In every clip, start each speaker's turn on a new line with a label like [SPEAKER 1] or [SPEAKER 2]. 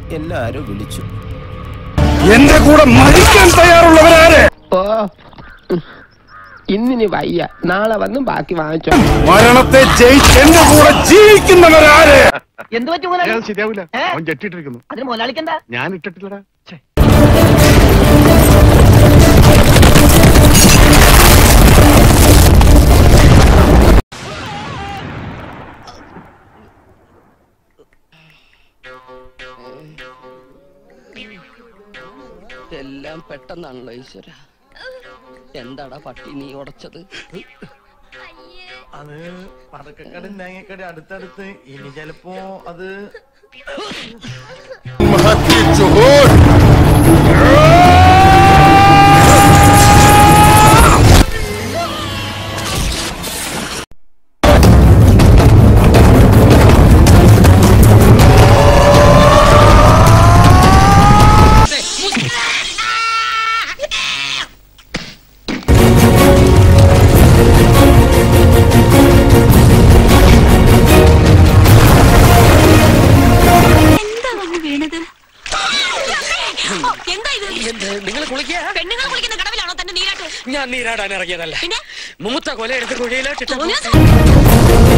[SPEAKER 1] എല്ലാരും വിളിച്ചു
[SPEAKER 2] എന്റെ കൂടെ മരിക്കാൻ തയ്യാറുള്ളവരാരെ
[SPEAKER 3] ഓ ഇന്നിനി വയ്യ നാളെ വന്നും ബാക്കി വാങ്ങിച്ചോ
[SPEAKER 2] മരണത്തെ ജയിച്ച് എന്റെ കൂടെ ജീവിക്കുന്നവരാരെ
[SPEAKER 4] എന്ത് പറ്റും മുതലാളി?
[SPEAKER 5] അയാൾ ശരിയാവില്ല
[SPEAKER 4] ഏ?
[SPEAKER 5] അവൻ ജെട്ടിട്ടിരിക്കുന്നു
[SPEAKER 4] അതിന് മുതലാളിക്കെന്താ
[SPEAKER 5] ഞാൻ ഇട്ടിട്ടില്ലടാ
[SPEAKER 3] എല്ലാം പെട്ടെന്നാണല്ലോ ഈശ്വര എന്താടാ പട്ടി നീ ഉടച്ചത്
[SPEAKER 6] അത് പടക്കക്കടയും തേങ്ങക്കടയും അടുത്തടുത്ത് ഇനി ചിലപ്പോ അത്
[SPEAKER 7] എന്താ വന്ന് വീണത് എന്താ ഇത്
[SPEAKER 3] നിങ്ങൾ കുളിക്കുക
[SPEAKER 7] പെണ്ണുങ്ങൾ കുളിക്കുന്ന കടവിലാണോ തന്റെ നീരാട്ട്
[SPEAKER 3] ഞാൻ നീരാടാൻ ഇറങ്ങിയതല്ല
[SPEAKER 7] പിന്നെ
[SPEAKER 3] മുമ്മത്ത കൊല എടുത്ത് കുഴിയിലോട്ടിട്ട്
[SPEAKER 7] തോന്നിയ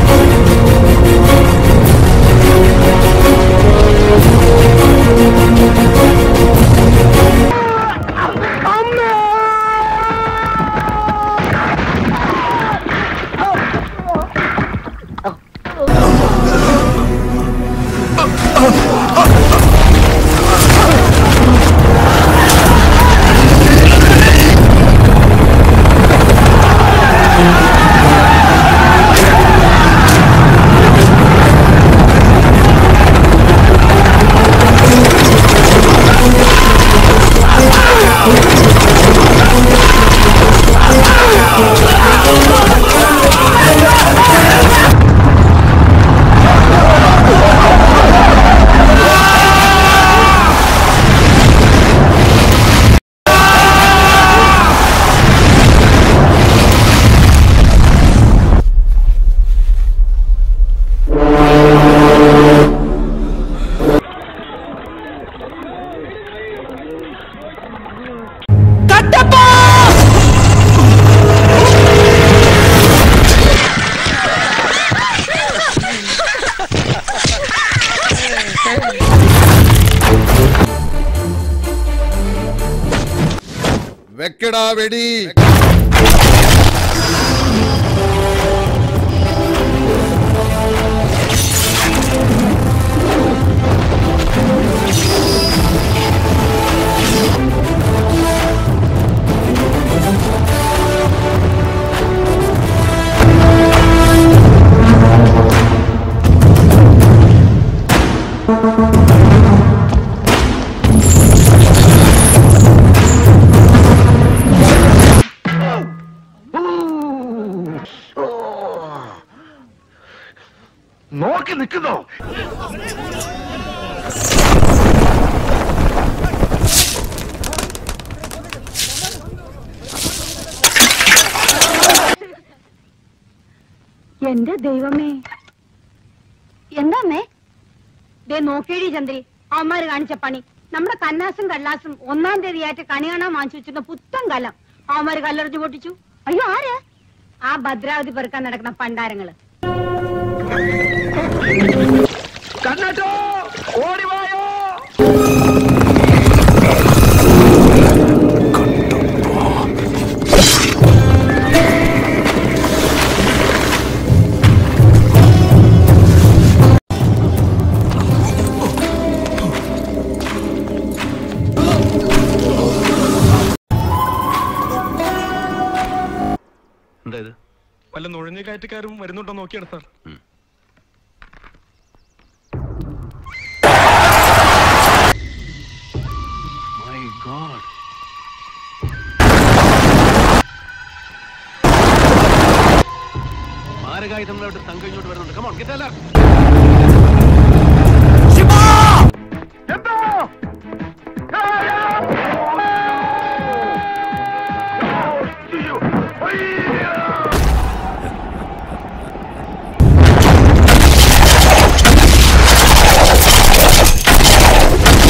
[SPEAKER 8] വെക്കടാ വെടി
[SPEAKER 5] നോക്കി നിൽക്കുന്നോ
[SPEAKER 7] എന്റെ ദൈവമേ എന്താന്നേ ദേ നോക്കേടി ചന്ദ്രി അവന്മാര് കാണിച്ച പണി നമ്മുടെ കന്നാസും കല്ലാസും ഒന്നാം തീയതിയായിട്ട് കണി കാണാൻ വാങ്ങിച്ചു വെച്ചിരുന്ന പുത്തൻ കലം അവന്മാര് കല്ലെറിഞ്ഞു പൊട്ടിച്ചു അയ്യോ ആര് ആ ഭദ്രാവതി പെറുക്കാൻ നടക്കുന്ന പണ്ടാരങ്ങള്
[SPEAKER 5] കണ്ണാറ്റോ ഓടിവായോ
[SPEAKER 6] വല്ല നുഴഞ്ഞു കയറ്റക്കാരും വരുന്നുണ്ടോ നോക്കിയാണ് സാർ
[SPEAKER 5] മാരകായുധങ്ങളോട്ട് തങ്ക ഇങ്ങോട്ട് വരുന്നുണ്ട് കമോൺ കിട്ടല്ല
[SPEAKER 2] ആ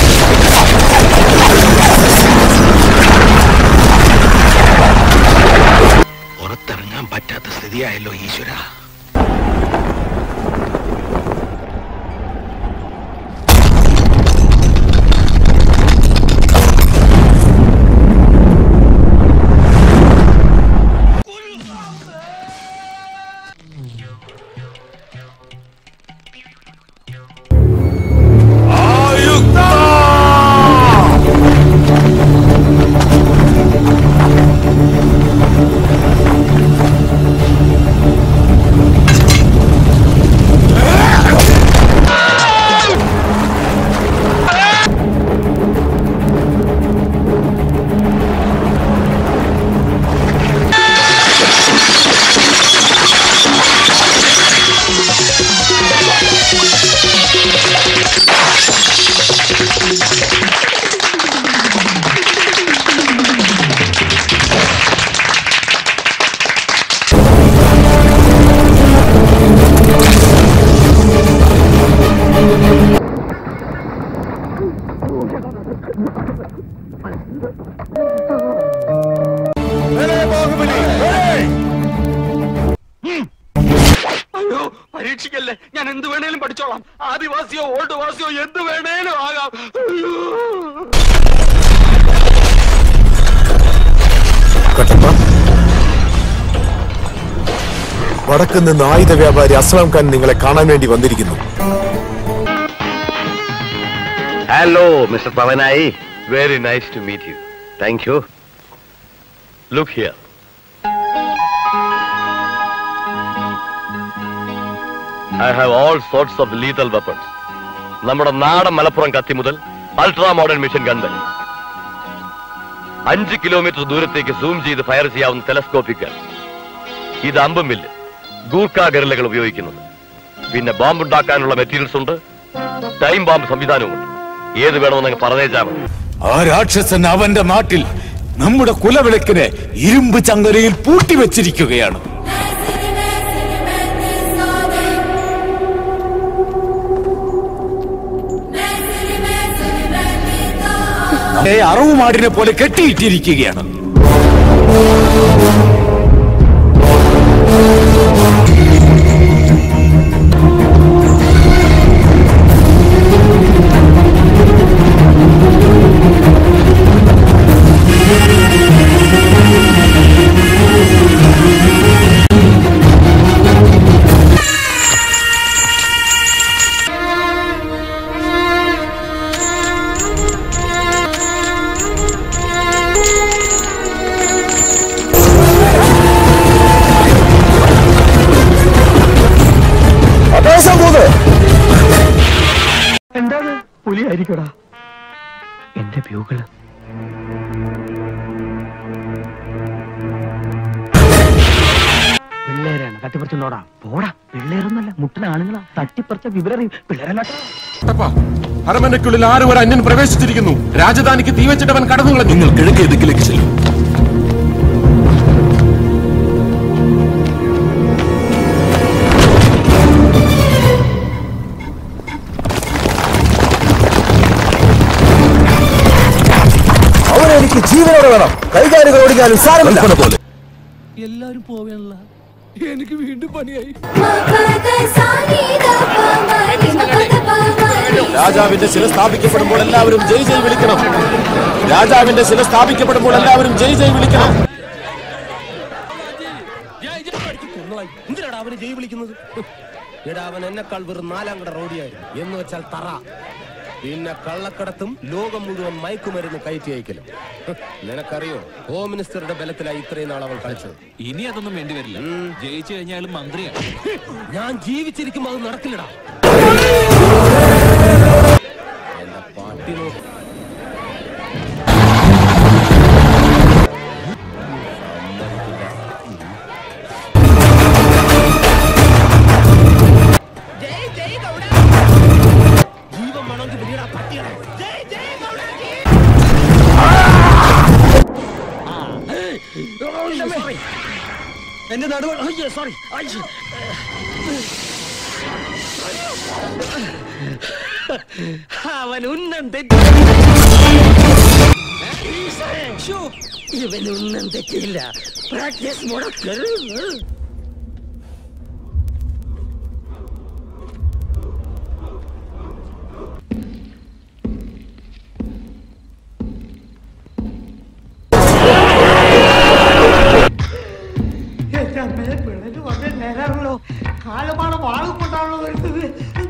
[SPEAKER 5] വാസിയോ ഓൾഡ് വാസിയോ എന്ത് വേണേലും ആകാം അയ്യോ.
[SPEAKER 1] കട്ടപ്പ വടക്ക് നിന്ന് ആയുധ വ്യാപാരി അസ്ലാം ഖാൻ നിങ്ങളെ കാണാൻ വേണ്ടി വന്നിരിക്കുന്നു
[SPEAKER 5] hello mister Pavanayi very nice to meet you thank you look here I have all sorts of lethal weapons നമ്മുടെ നാടൻ മലപ്പുറം കത്തി മുതൽ അൾട്രാ മോഡേൺ മിഷൻ ഗൺ വരെ അഞ്ച് കിലോമീറ്റർ ദൂരത്തേക്ക് സൂം ചെയ്ത് ഫയർ ചെയ്യാവുന്ന ടെലസ്കോപ്പിക് ഗൺ ഇത് അമ്പുമില്ല് ഗൂർഖ ഗറിലകൾ ഉപയോഗിക്കുന്നത് പിന്നെ ബോംബ് ഉണ്ടാക്കാനുള്ള മെറ്റീരിയൽസ് ഉണ്ട് ടൈം ബോംബ് സംവിധാനവുമുണ്ട് ഏത് വേണമെന്ന് പറഞ്ഞേച്ചാ മതി
[SPEAKER 2] ആ രാക്ഷസൻ അവന്റെ നാട്ടിൽ നമ്മുടെ കുലവിളക്കിനെ ഇരുമ്പ് ചങ്ങലയിൽ പൂട്ടിവെച്ചിരിക്കുകയാണ് ഏ, അറവുമാടിനെ പോലെ കെട്ടിയിട്ടിരിക്കുകയാണ്
[SPEAKER 5] എന്താണ് പുലി ആയിരിക്കടാ എന്റെ ബ്യൂകള് പിള്ളേരാണ് തട്ടിപ്പറിച്ചോടാ പോടാ പിള്ളേരൊന്നല്ല മുട്ടന ആണുങ്ങളാ തട്ടിപ്പറിച്ച വിവരം പിള്ളേരല്ല
[SPEAKER 2] അരമനയ്ക്കുള്ളിൽ ആരും ഒരു അന്യൻ പ്രവേശിച്ചിരിക്കുന്നു രാജധാനിക്ക് തീവച്ചിട്ടവൻ കടന്നു കളഞ്ഞു നിങ്ങൾ കിഴക്കേ ദിക്കിലേക്ക് ചെല്ലും
[SPEAKER 1] അവരെനിക്ക് ജീവനോടെ വേണം കൈകാലുകൾ ഓടിക്കാനും സാരമില്ല പോലെ
[SPEAKER 3] എല്ലാരും പോവേണല്ല എനിക്ക് വീണ്ടും പണിയായി
[SPEAKER 1] രാജാവിന്റെ ശില സ്ഥാപിക്കപ്പെടുമ്പോൾ എല്ലാവരും ജയ് ജയ് വിളിക്കണം രാജാവിന്റെ ശില സ്ഥാപിക്കപ്പെടുമ്പോൾ എല്ലാവരും ജയ് ജയ് വിളിക്കണം
[SPEAKER 4] എന്തിനാടാ അവന് ജയ് വിളിക്കുന്നത് എടാ അവൻ എന്നെക്കാൾ വെറും നാലാം കട റോഡിയായിരുന്നു എന്ന് വെച്ചാൽ തറ പിന്നെ കള്ളക്കടത്തും ലോകം മുഴുവൻ മയക്കുമരുന്ന് കയറ്റി അയക്കലും ഹ്, നിനക്കറിയോ ഹോം മിനിസ്റ്ററുടെ ബലത്തിലായി ഇത്രയും നാൾ അവൻ കളിച്ചത്
[SPEAKER 8] ഇനി അതൊന്നും വേണ്ടി വരില്ല ജയിച്ചു കഴിഞ്ഞാൽ മന്ത്രിയാണ്
[SPEAKER 4] ഞാൻ ജീവിച്ചിരിക്കുമ്പോ അത് നടക്കില്ലടാ എന്റെ പാട്ടി നോക്ക് ജീവൻ വേണമെങ്കിൽ വിളിയടാ പട്ടികളെ ജയ് ജയ് ഗൗഡാജി
[SPEAKER 3] എന്റെ നടുവ അയ്യോ സോറി അവൻ ഉന്നം തെറ്റി ശ്ശോ, ഇവൻ ഉന്നം തെറ്റിയില്ല പ്രാക്ടീസ് മുടക്കരുത്
[SPEAKER 9] എന്റെ അമ്മയെ പിള്ളേര് വന്നേ നേരാണല്ലോ കാലമാണ് വാളും കൊണ്ടാണല്ലോ വരുന്നത്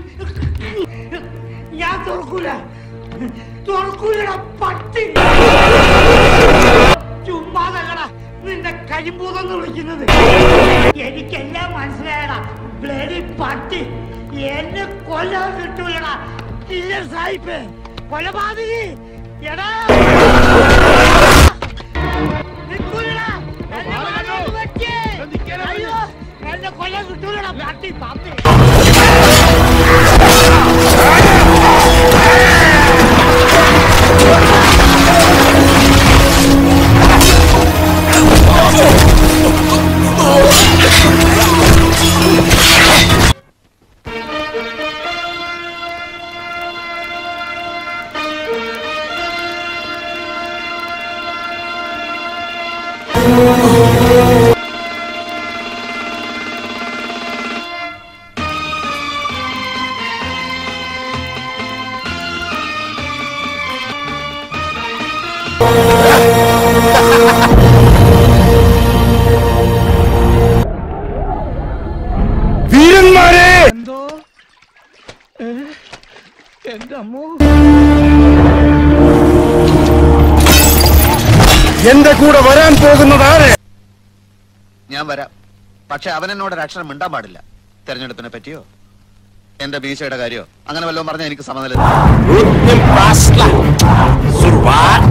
[SPEAKER 9] ഞാൻ തുറക്കൂല തുറക്കൂലട പട്ടി ചുമ്മാതല്ലടാ നിന്റെ കരിമ്പൂതെന്ന് വിളിക്കുന്നത് എനിക്കെല്ലാം മനസ്സിലായടാ ബ്ലഡി പട്ടി എന്നെ കൊല്ലാൻ കിട്ടൂലടാ ഇല്ല സായിപ്പ് കൊലപാതകി എടാ നിൽക്കൂലടാ എന്നെ വാഴോട് വെച്ച്. അയ്യോ എന്നെ കൊല്ലാൻ കിട്ടൂലടാ പട്ടി പട്ടി എന്റെ അമ്മോ
[SPEAKER 10] എന്റെ കൂടെ വരാൻ പോകുന്നത് ആര്
[SPEAKER 11] ഞാൻ വരാം പക്ഷെ അവൻ എന്നോട് ഒരു അക്ഷരം മിണ്ടാൻ പാടില്ല തെരഞ്ഞെടുപ്പിനെ പറ്റിയോ എന്റെ മീശയുടെ കാര്യോ അങ്ങനെ വല്ലതും പറഞ്ഞാൽ എനിക്ക് സമനില
[SPEAKER 1] Impossible. Survive.